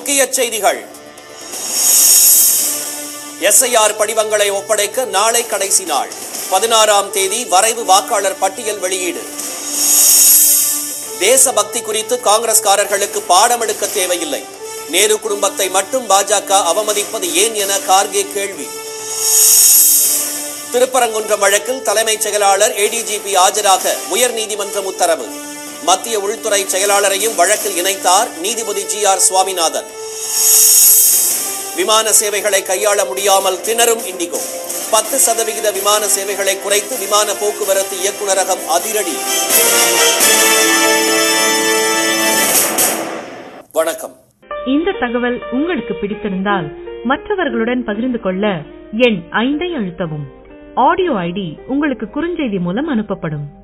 முக்கிய செய்திகள் எஸ்ஐஆர் படிவங்களை ஒப்படைக்க நாளை கடைசி நாள் பதினாறாம் தேதி வரைவு வாக்காளர் பட்டியல் வெளியீடு தேசபக்தி குறித்து காங்கிரஸ்காரர்களுக்கு பாடம் எடுக்க தேவையில்லை நேரு குடும்பத்தை மட்டும் பாஜக அவமதிப்பது ஏன் என கார்கே கேள்வி திருப்பரங்குன்றம் வழக்கில் தலைமைச் செயலாளர் ஏடிஜிபி ஆஜராக உயர்நீதிமன்றம் உத்தரவு மத்திய உள்துறை செயலாளரையும் வழக்கில் இணைத்தார் நீதிபதி ஜி ஆர் சுவாமிநாதன் விமான சேவைகளை கையாள முடியாமல் திணறும் இண்டிகோ பத்து சதவிகித விமான சேவைகளை குறைத்து விமான போக்குவரத்து இயக்குநரகம் அதிரடி வணக்கம் இந்த தகவல் உங்களுக்கு பிடித்திருந்தால் மற்றவர்களுடன் பகிர்ந்து கொள்ள எண் ஐந்தை அழுத்தவும் ஆடியோ ஐடி உங்களுக்கு குறுஞ்செய்தி மூலம் அனுப்பப்படும்